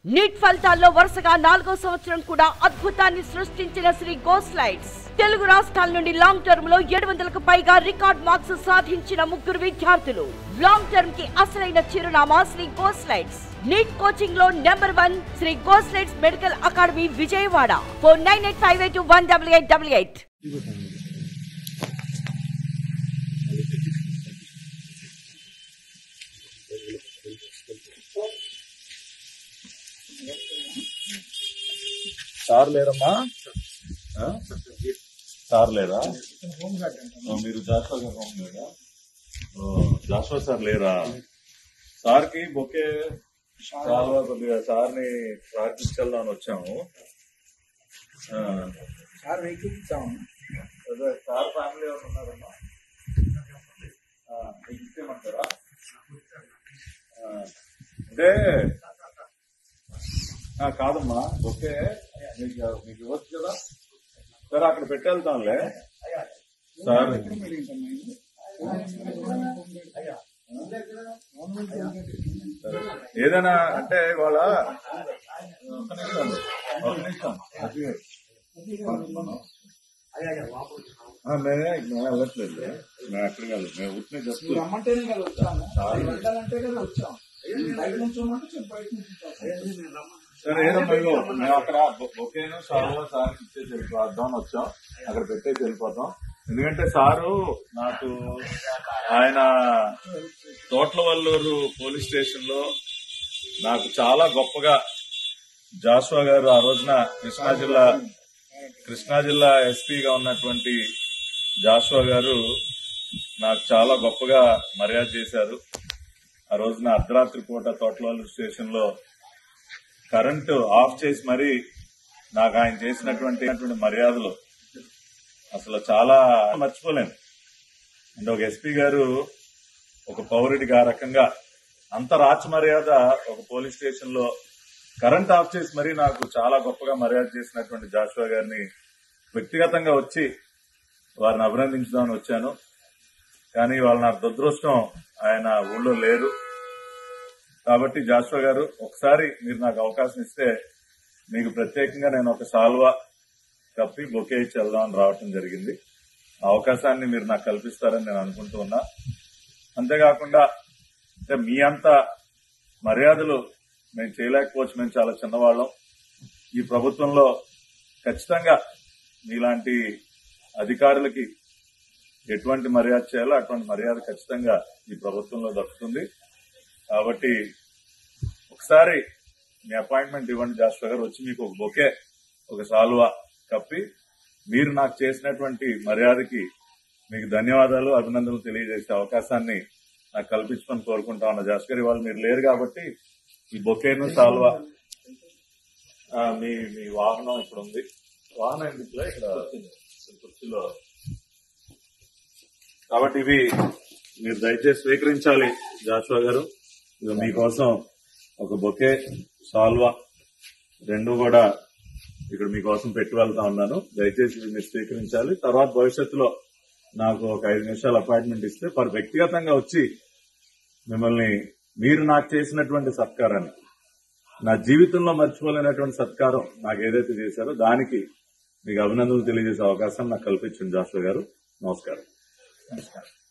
Neat ఫలితాల్లో వరుసగా నాలుగో సంవత్సరం కూడా అద్భుతాన్ని సృష్టించిన శ్రీ గోస్ లైట్స్ తెలుగు రాష్ట్రాల నుండి లాంగ్ టర్మ్ లో ఏడు వందలకు పైగా రికార్డ్ మార్క్స్ సాధించిన ముగ్గురు విద్యార్థులు లాంగ్ టర్మ్ కి అసలైన చిరునామా Sri goes lights NEET coaching లో number one Sri goes lights medical academy Vijayawada four nine eight five eight one double eight double eight sir లేరమ్మా ఆ? సార్ లేరా ఓ, మీరు జాషువా గారు హోమ్ లేరా ఓ, జాషువా సార్ లేరా సార్ కి బొకే చాలా కొద్దిగా సార్ని ప్రార్థించాలని వచ్చాము ఆ, సార్ వెహికల్ ఇచ్చాము అదే సార్ ఫ్యామిలీ ఎవరు ఉన్నారమ్మా ఆ, మీకు ఇచ్చేయమంటారా ఆ, అంటే ఆ, కాదమ్మా ఓకే మీకు మీకు ఇవ్వచ్చు కదా సరే అక్కడ పెట్టేళ్తాంలే సార్ సరే. ఏదైనా అంటే ఇవాళ ఒక నిమిషం ఒక నిమిషం అది ఆ, మేమే మేము వెళ్ళట్లేదు మేము ఎక్కడికి వెళ్ళదు మేము ఉట్టిన జస్ట్ మీరు రమ్మంటేనే కదా వచ్చాము సార్ వెళ్ళాలంటే కదా వచ్చాం బయట నుంచి రమ్మంటే చెప్పి బయట నుంచి వచ్చాం. సరే ఏదమ్మా ఇగో మేము అక్కడ బొ- బొకేను సార్లో సార్ ఇచ్చేసి వెళ్ళిపోద్దాం వచ్చాం అక్కడ పెట్టేసి వెళ్ళిపోతాం ఎందుకంటే సారు నాకు ఆయన తోట్ల వల్లూరు పోలీస్ స్టేషన్ లో నాకు చాలా గొప్పగా జాషువా గారు ఆ రోజున కృష్ణా జిల్లా కృష్ణా జిల్లా ఎస్పీగా ఉన్నటువంటి జాషువా గారు నాకు చాలా గొప్పగా మర్యాద చేశారు ఆ రోజున అర్ధరాత్రి పూట తోటలవల్లి స్టేషన్ లో కరెంటు ఆఫ్ చేసి మరీ నాకు ఆయన చేసినటువంటి అటువంటి మర్యాదలు అసలు చాలా మర్చిపోలేను అంటే ఒక ఎస్పీ గారు ఒక పౌరుడికి ఆ రకంగా అంత రాచ మర్యాద ఒక పోలీస్ స్టేషన్ లో కరెంట్ ఆఫ్ చేసి మరీ నాకు చాలా గొప్పగా మర్యాద చేసినటువంటి జాషువా గారిని వ్యక్తిగతంగా వచ్చి వారిని అభినందించుదామని వచ్చాను కానీ వాళ్ళ నా దురదృష్టం ఆయన ఊళ్ళో లేరు కాబట్టి జాషువా గారు ఒకసారి మీరు నాకు అవకాశం ఇస్తే మీకు ప్రత్యేకంగా నేను ఒక సాల్వా కప్పి బొకే ఇచ్చి వెళ్దామని రావటం జరిగింది ఆ అవకాశాన్ని మీరు నాకు కల్పిస్తారని నేను అనుకుంటూ ఉన్నా అంతేకాకుండా అంటే మీ అంత మర్యాదలు మేము చేయలేకపోవచ్చు మేము చాలా చిన్నవాళ్ళం ఈ ప్రభుత్వంలో ఖచ్చితంగా మీలాంటి అధికారులకి ఎటువంటి మర్యాద చేయాలో అటువంటి మర్యాద ఖచ్చితంగా ఈ ప్రభుత్వంలో దక్కుతుంది కాబట్టి ఒకసారి మీ అపాయింట్మెంట్ ఇవ్వండి జాస్వా గారు వచ్చి మీకు ఒక బొకే ఒక సాల్వా కప్పి మీరు నాకు చేసినటువంటి మర్యాదకి మీకు ధన్యవాదాలు అభినందనలు తెలియజేసే అవకాశాన్ని నాకు కల్పించమని కోరుకుంటా ఉన్నా జాస్ గారు ఇవాళ మీరు లేరు కాబట్టి ఈ బొకేను సాల్వా ఆ, మీ మీ వాహనం ఇక్కడ ఉంది వాహనం ఎందుకులే ఇక్కడ కుర్చీలో కాబట్టి ఇవి మీరు దయచేసి స్వీకరించాలి జాషువా గారు ఇది మీకోసం ఒక బొకే సాల్వా రెండు కూడా ఇక్కడ మీకోసం పెట్టి వెళ్తా ఉన్నాను దయచేసి ఇవి మీరు స్వీకరించాలి తర్వాత భవిష్యత్తులో నాకు ఒక ఐదు నిమిషాలు అపాయింట్మెంట్ ఇస్తే వారు వ్యక్తిగతంగా వచ్చి మిమ్మల్ని మీరు నాకు చేసినటువంటి సత్కారాన్ని నా జీవితంలో మర్చిపోలేనటువంటి సత్కారం నాకు ఏదైతే చేశారో దానికి మీకు అభినందనలు తెలియజేసే అవకాశం నాకు కల్పించండి జాషువా గారు నమస్కారం నమస్కారం